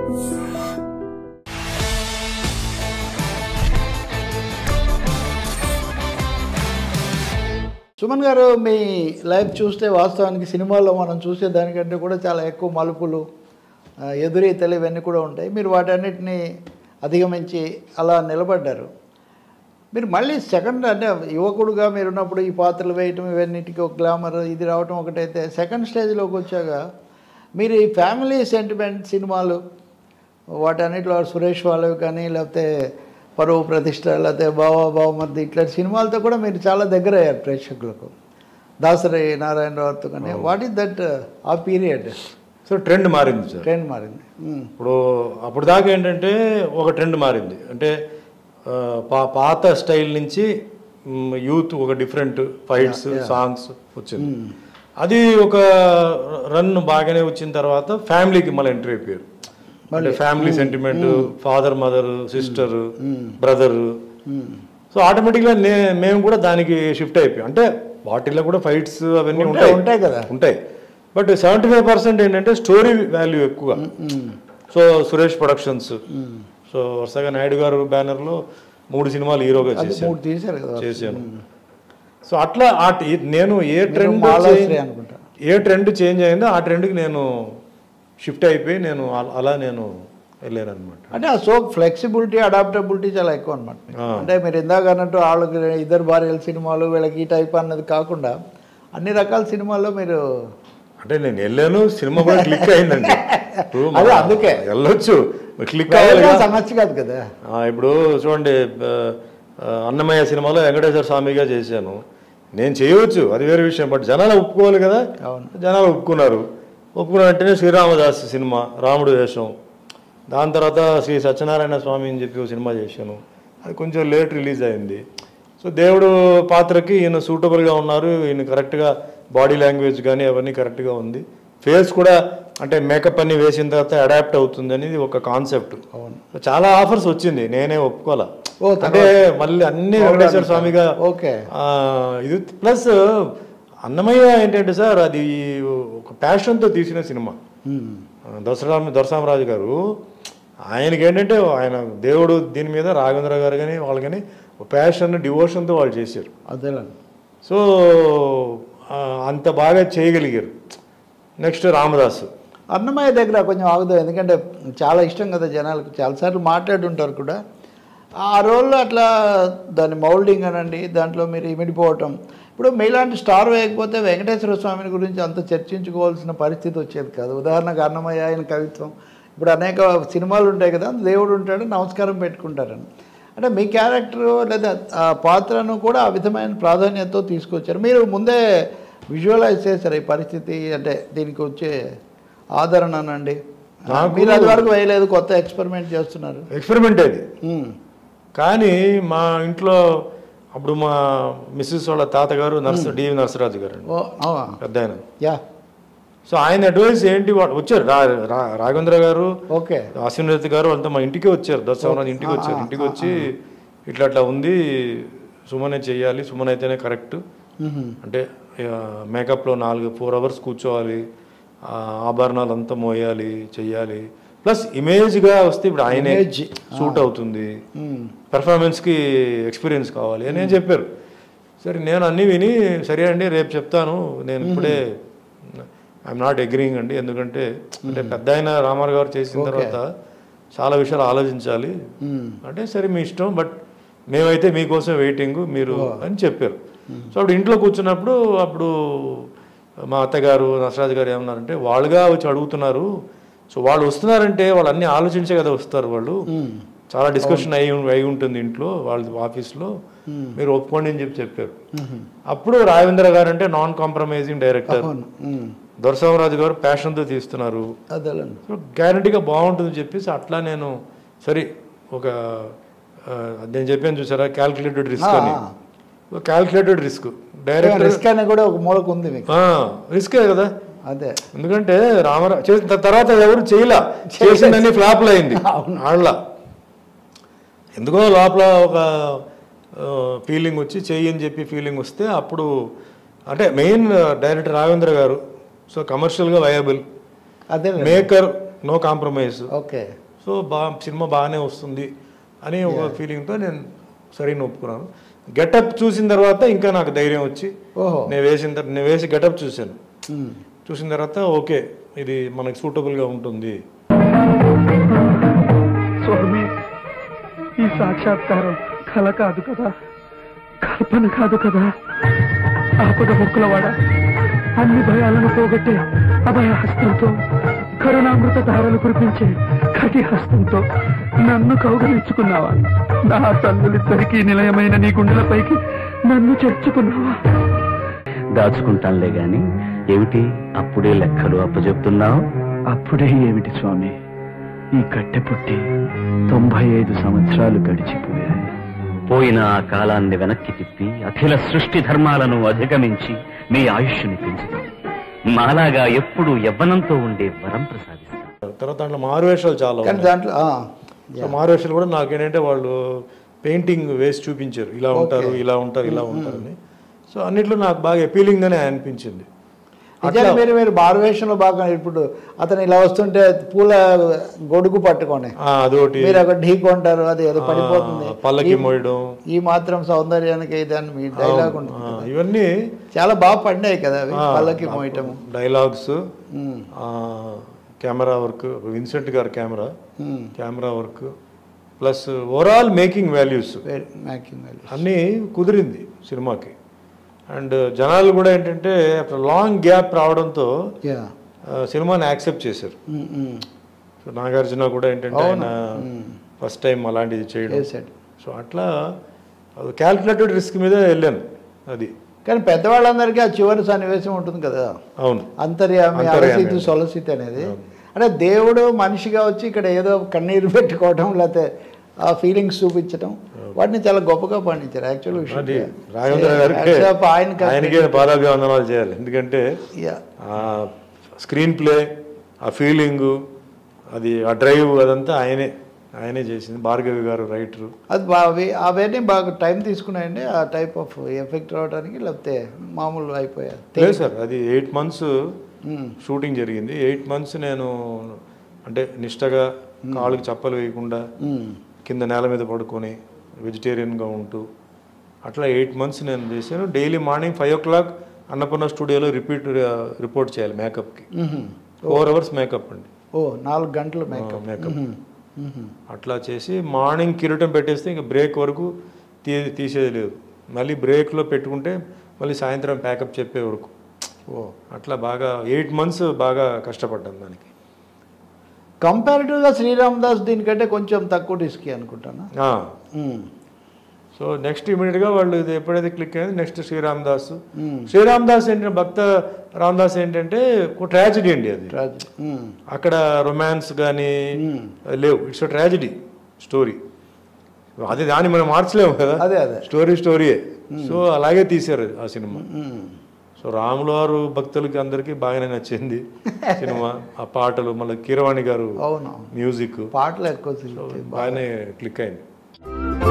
సుమన్ గారు మీ లైఫ్ చూస్తే వాస్తవానికి సినిమాల్లో మనం చూసే దానికంటే కూడా చాలా ఎక్కువ మలుపులు ఆ, ఎదురీతలు ఇవన్నీ కూడా ఉంటాయి మీరు వాటన్నిటిని అధిగమించి అలా నిలబడ్డారు మీరు మళ్ళీ సెకండ్ అంటే యువకుడుగా మీరున్నప్పుడు ఈ పాత్రలు వేయటం ఇవన్నిటికీ ఒక గ్లామర్ ఇది రావటం ఒకటైతే సెకండ్ స్టేజ్లోకి వచ్చాక మీరు ఈ ఫ్యామిలీ సెంటిమెంట్ సినిమాలు వాటన్నిటిలో సురేష్ వాళ్ళవి కానీ లేకపోతే పరువు ప్రతిష్ట లేకపోతే బావా బావమర్ది ఇట్లాంటి సినిమాలతో కూడా మీరు చాలా దగ్గర అయ్యారు ప్రేక్షకులకు దాసరి నారాయణరావుతో కానీ వాట్ ఈస్ దట్ ఆ పీరియడ్ సో ట్రెండ్ మారింది సార్ ట్రెండ్ మారింది ఉమ్. ఇప్పుడు అప్పుడు దాకా ఏంటంటే ఒక ట్రెండ్ మారింది అంటే ఆ, పా పాత స్టైల్ నుంచి యూత్ ఒక డిఫరెంట్ ఫైట్స్ సాంగ్స్ వచ్చింది అది ఒక రన్ బాగానే వచ్చిన తర్వాత ఫ్యామిలీకి మళ్ళీ ఎంట్రీ అయిపోయారు అంటే family sentiment father mother sister brother so ఆటోమేటిక్గా నే మేము కూడా దానికి షిఫ్ట్ అయిపోయాం అంటే వాటిల్లో కూడా ఫైట్స్ అవన్నీ ఉంటాయి, ఉంటాయి ఉంటాయి కదా. ఉంటాయి బట్ సెవెంటీ ఫైవ్ పర్సెంట్ ఏంటంటే స్టోరీ వాల్యూ ఎక్కువగా సో సురేష్ ప్రొడక్షన్స్ సో వరుసగా నాయుడు గారు బ్యానర్లో మూడు సినిమాలు హీరోగా అది చేశాను మూడు తీశారు కదా చేశాను సో అట్లా ఆ టి- నేను ఏ ట్రెండ్ మాలాశ్రీ అనుకుంటా. ఏ ట్రెండ్ చేంజ్ అయిందో ఆ ట్రెండ్కి నేను షిఫ్ట్ అయిపోయి నేను అల- అలా నేను వెళ్ళాను అనమాట అంటే ఆ సో ఫ్లెక్సిబిలిటీ అడాప్టబిలిటీ చాలా ఎక్కువ అనమాట ఆ. అంటే మీరు ఇందాక అన్నట్టు వాళ్ళకి ఇద్దరు భార్యల సినిమాలు వీళ్ళకి ఈ టైప్ అన్నది కాకుండా అన్ని రకాల సినిమాల్లో మీరు అంటే నేను వెళ్ళాను సినిమా కూడా క్లిక్ అయిందండి ఇప్పుడు అదే మన- అందుకే. వెళ్ళొచ్చు క్లిక్ అవ్వాలి వెళ్ళడం కదా. సమస్య కాదు కదా ఆ, ఇప్పుడు చూడండి ఆ, ఆ, అన్నమయ్య సినిమాలో వెంకటేశ్వర స్వామిగా చేశాను నేను చేయవచ్చు అది వేరే విషయం బట్ జనాలు ఒప్పుకోవాలి కదా అవును. జనాలు ఒప్పుకున్నారు ఒప్పుకున్న వెంటనే శ్రీరామదాస్ సినిమా రాముడు వేషం దాని తర్వాత శ్రీ సత్యనారాయణ స్వామి అని చెప్పి ఒక సినిమా చేశాను అది కొంచెం లేట్ రిలీజ్ అయింది సో దేవుడు పాత్రకి ఈయన సూటబుల్గా ఉన్నారు ఈయన కరెక్ట్గా బాడీ లాంగ్వేజ్ కానీ అవన్నీ కరెక్ట్గా ఉంది ఫేస్ కూడా అంటే మేకప్ అన్ని వేసిన తర్వాత అడాప్ట్ అవుతుంది అనేది ఒక కాన్సెప్ట్ అవును చాలా ఆఫర్స్ వచ్చింది నేనే ఒప్పుకోవాలా ఓ, తర్వాత. అంటే మళ్ళీ అన్ని వెంకటేశ్వర స్వామిగా ఓకే ఆ, ఇది ప్లస్ అన్నమయ్య ఏంటంటే సార్ అది ఒక ప్యాషన్తో తీసిన సినిమా ఉమ్. ఆ, దసరా దొరసామరాజు గారు ఆయనకి ఏంటంటే ఆయన దేవుడు దీని మీద రాఘవేంద్ర గారు కానీ వాళ్ళు కానీ ప్యాషన్ డివోషన్తో వాళ్ళు చేశారు అదేలండి సో ఆ, అంత బాగా చేయగలిగారు నెక్స్ట్ రామదాసు అన్నమయ్య దగ్గర కొంచెం ఆగుదాం ఎందుకంటే చాలా ఇష్టం కదా జనాలకు చాలాసార్లు మాట్లాడుంటారు కూడా ఆ రోల్లో అట్లా దాని మౌల్డింగ్ అనండి దాంట్లో మీరు ఇమిడిపోవటం ఇప్పుడు మీలాంటి స్టార్ వేయకపోతే వెంకటేశ్వర స్వామిని గురించి అంత చర్చించుకోవాల్సిన పరిస్థితి వచ్చేది కాదు ఉదాహరణకు అన్నమయ్య ఆయన కవిత్వం ఇప్పుడు అనేక సినిమాలు ఉంటాయి కదా దేవుడు ఉంటాడు నమస్కారం పెట్టుకుంటారని అంటే మీ క్యారెక్టర్ లేదా ఆ పాత్రను కూడా ఆ విధమైన ప్రాధాన్యతతో తీసుకొచ్చారు మీరు ముందే విజువలైజ్ చేశారు ఈ పరిస్థితి అంటే దీనికి వచ్చే ఆదరణ అనండి నాకు- మీరు అది వరకు వేయలేదు కొత్త ఎక్స్పెరిమెంట్ చేస్తున్నారు ఎక్స్పెరిమెంట్ అది ఉమ్. కానీ మా ఇంట్లో అప్పుడు మా మిస్సెస్ వాళ్ళ తాతగారు నర్స్ డివి నరసరాజు గారు అండి ఓ అవునా పెద్ద ఆయన యా సో ఆయన అడ్వైస్ ఏంటి వా- వచ్చారు రా రా- రాఘవేంద్ర గారు ఓకే అశ్వినీరతి గారు వాళ్ళతో మా ఇంటికి వచ్చారు దర్శనం ఇంటికి వచ్చారు ఇంటికి వచ్చి ఇట్లా అట్లా ఉంది సుమనే చెయ్యాలి సుమన్ అయితేనే కరెక్ట్ మ్మ్. అంటే మేకప్లో నాలుగు ఫోర్ అవర్స్ కూర్చోవాలి ఆ, ఆభరణాలు అంతా మోయాలి చెయ్యాలి ప్లస్ ఇమేజ్గా వస్తే ఇప్పుడు ఆయనే Image. సూట్ అవుతుంది మ్మ్. పెర్ఫార్మెన్స్కి ఎక్స్పీరియన్స్ కావాలి అని చెప్పారు సరే నేను అన్నీ విని సరే అండి రేపు చెప్తాను నేను ఇప్పుడే ఐఎమ్ నాట్ అగ్రింగ్ అండి ఎందుకంటే అంటే పెద్ద ఆయన రామారావు గారు చేసిన తర్వాత చాలా విషయాలు ఆలోచించాలి మ్మ్. అంటే సరే మీ ఇష్టం బట్ మేమైతే మీకోసం వెయిటింగ్ మీరు అని చెప్పారు సో అప్పుడు ఇంట్లో కూర్చున్నప్పుడు అప్పుడు మా అత్తగారు నసరాజు గారు ఏమన్నారంటే వాళ్ళుగా వచ్చి అడుగుతున్నారు సో వాళ్ళు వస్తున్నారంటే వాళ్ళు అన్ని ఆలోచించే కదా వస్తారు వాళ్ళు మ్మ్. చాలా డిస్కషన్ అయి అయి ఉంటుంది ఇంట్లో వాళ్ళ ఆఫీస్లో మీరు ఒప్పుకోండి అని చెప్పి చెప్పారు మ్మ్. అప్పుడు రాఘవేంద్ర గారు అంటే నాన్ కాంప్రమైజింగ్ డైరెక్టర్ అవును మ్మ్. దొరసామరాజు గారు ప్యాషన్తో తీస్తున్నారు అదేలండి సో గ్యారంటీగా బాగుంటుంది చెప్పేసి అట్లా నేను సరే ఒక ఆ, నేను చెప్పాను చూసారా క్యాల్కులేటెడ్ రిస్క్ అని క్యాల్కులేటెడ్ రిస్క్ డైరెక్టర్ రిస్క్ అనేది కూడా ఒక మూలకు ఉంది మీకు రిస్కే కదా అదే ఎందుకంటే రామారావు చేసిన తర్వాత ఎవరు చేయలా చేసిందని ఫ్లాప్లు అయింది ఆళ్ళ ఎందుకో లోపల ఒక ఫీలింగ్ వచ్చి చెయ్యి అని చెప్పి ఫీలింగ్ వస్తే అప్పుడు అంటే మెయిన్ డైరెక్టర్ రాఘవేంద్ర గారు సో కమర్షియల్గా వయబుల్ అదే maker no compromise okay so బా సినిమా బాగానే వస్తుంది అని ఒక ఫీలింగ్తో నేను సరైన ఒప్పుకున్నాను గెటప్ చూసిన తర్వాత ఇంకా నాకు ధైర్యం వచ్చి ఓహో నేను వేసిన తర్వాత నేను వేసి గెటప్ చూశాను మ్మ్. చూసిన తర్వాత ఓకే ఇది మనకి సూటబుల్గా ఉంటుంది స్వామి ఈ సాక్షాత్కారం కల కాదు కదా కల్పన కాదు కదా ఆపద మొక్కులవాడ అన్ని భయాలను పోగొట్టే అభయ హస్తంతో కరుణామృత ధారలు కురిపించే కటి హస్తంతో నన్ను కౌగలించుకున్నావా నా తల్లులిద్దరికీ నిలయమైన నీ గుండెలపైకి నన్ను చేర్చుకున్నావా దాచుకుంటానులే గాని ఏమిటి అప్పుడే లెక్కలు అప్పచెప్తున్నావు అప్పుడే ఏమిటి స్వామి ఈ కట్టె పుట్టి తొంభై ఐదు సంవత్సరాలు గడిచిపోయాయి పోయిన ఆ కాలాన్ని వెనక్కి తిప్పి అఖిల సృష్టి ధర్మాలను అధిగమించి మీ ఆయుష్ని పెంచుతాం మాలాగా ఎప్పుడు యవ్వనంతో ఉండే వరం ప్రసాదిస్తాం తర్వాత దాంట్లో మారువేషాలు చాలా కానీ ఉన్నాయి. దాంట్లో ఆ, సో మారువేషాలు కూడా నాకేంటంటే వాళ్ళు పెయింటింగ్ వేసి చూపించారు ఇలా ఉంటారు ఇలా ఉంటారు ఇలా ఉంటారని సో అన్నిట్లో నాకు బాగా appealing గానే అనిపించింది నిజంగా మీరు మీరు మారువేషంలో బాగా ఇప్పుడు అతను ఇలా వస్తుంటే పూల గొడుగు పట్టుకొని ఆ, అదొకటి మీరు అక్కడ ఢీకొంటారు అది ఏదో పడిపోతుంది ఆ, పల్లకి ఈ- మోయడం ఈ మాత్రం సౌందర్యానికి ఇదని మీ డైలాగ్ ఉంటుంది ఆ, ఇవన్నీ చాలా బాగా పడినాయి కదా అవి పల్లకి మోయటం dialogues um, camera work Vincent గారి camera um. Camera work plus overall making values Very making value. అన్నీ కుదిరింది సినిమాకి అండ్ జనాలు కూడా ఏంటంటే లాంగ్ గ్యాప్ రావడంతో Yeah. ఆ, సినిమాని యాక్సెప్ట్ చేశారు ఉమ్, ఉమ్. సో నాగార్జున కూడా ఏంటంటే ఆయన ఉమ్. ఫస్ట్ టైం అలాంటిది చేయడం చేశాడు సో అట్లా క్యాల్కులేటెడ్ రిస్క్ మీద వెళ్ళాను అది కానీ పెద్దవాళ్ళందరికీ ఆ చివరి సన్నివేశం ఉంటుంది కదా అవును అంతర్యామి అంతర్యామి. అలసితు సొలసిత్ అనేది అంటే దేవుడు మనిషిగా వచ్చి ఇక్కడ ఏదో కన్నీరు పెట్టుకోవడం లేకపోతే ఆ ఫీలింగ్స్ చూపించడం వాటిని చాలా గొప్పగా పండించారు అది యాక్చువల్గా రాఘవేంద్ర గారికి ఆయనకి ఆయనకే పాదాభివందనాలు చేయాలి ఎందుకంటే Yeah. ఆ స్క్రీన్ ప్లే ఆ ఫీలింగు అది ఆ డ్రైవ్ అదంతా ఆయనే ఆయనే చేసింది భార్గవి గారు రైటరు అది బా అవి- అవన్నీ బాగా టైం తీసుకున్నాయండి ఆ టైప్ ఆఫ్ ఎఫెక్ట్ రావడానికి లేకపోతే మామూలు అయిపోయారు లేదు సార్ అది ఎయిట్ మంత్స్ ఉమ్, షూటింగ్ జరిగింది ఎయిట్ మంత్స్ నేను అంటే నిష్టగా కాళ్ళకి చప్పలు వేయకుండా ఉమ్, కింద నేల మీద పడుకొని వెజిటేరియన్గా ఉంటూ అట్లా ఎయిట్ మంత్స్ నేను చేశాను daily morning five o'clock Annapurna స్టూడియోలో రిపీట్ రిపోర్ట్ చేయాలి మేకప్కి ఉహుం. ఫోర్ అవర్స్ మేకప్ అండి ఓ నాలుగు గంటలు మేకప్ మేకప్ ఉహుం, ఉహుం. అట్లా చేసి మార్నింగ్ కిరీటం పెట్టేస్తే ఇంకా బ్రేక్ వరకు తీ తీసేది లేదు మళ్ళీ బ్రేక్లో పెట్టుకుంటే మళ్ళీ సాయంత్రం ప్యాకప్ చెప్పే వరకు ఓ అట్లా బాగా ఎయిట్ మంత్స్ బాగా కష్టపడ్డాను దానికి కంపారిటివ్గా శ్రీరామ్ దాస్ దీనికంటే కొంచెం తక్కువ రిస్కీ అనుకుంటాను ఆ, ఉమ్, సో నెక్స్ట్ ఇమీడియట్గా వాళ్ళు ఇది ఎప్పుడైతే క్లిక్ అయింది నెక్స్ట్ శ్రీరామ్ దాస్ ఉమ్. శ్రీరామ్ దాస్ ఏంటంటే భక్త రామదాస్ ఏంటంటే ఒక ట్రాజిడీ అండి అది ట్రాజడీ. ఉమ్, అక్కడ రొమాన్స్ కానీ ఉమ్. లేవు ఇట్స్ ట్రాజిడీ స్టోరీ అదే దాన్ని మనం మార్చలేము కదా అదే అదే స్టోరీ స్టోరీయే సో అలాగే తీశారు ఆ సినిమా ఉమ్. సో రాములు వారు భక్తులకి అందరికీ బాగానే నచ్చింది సినిమా ఆ పాటలు మళ్ళీ కీరవాణి గారు అవును మ్యూజిక్ పాటలు ఎక్కువ తిరుగుతాయి. బాగానే క్లిక్ అయింది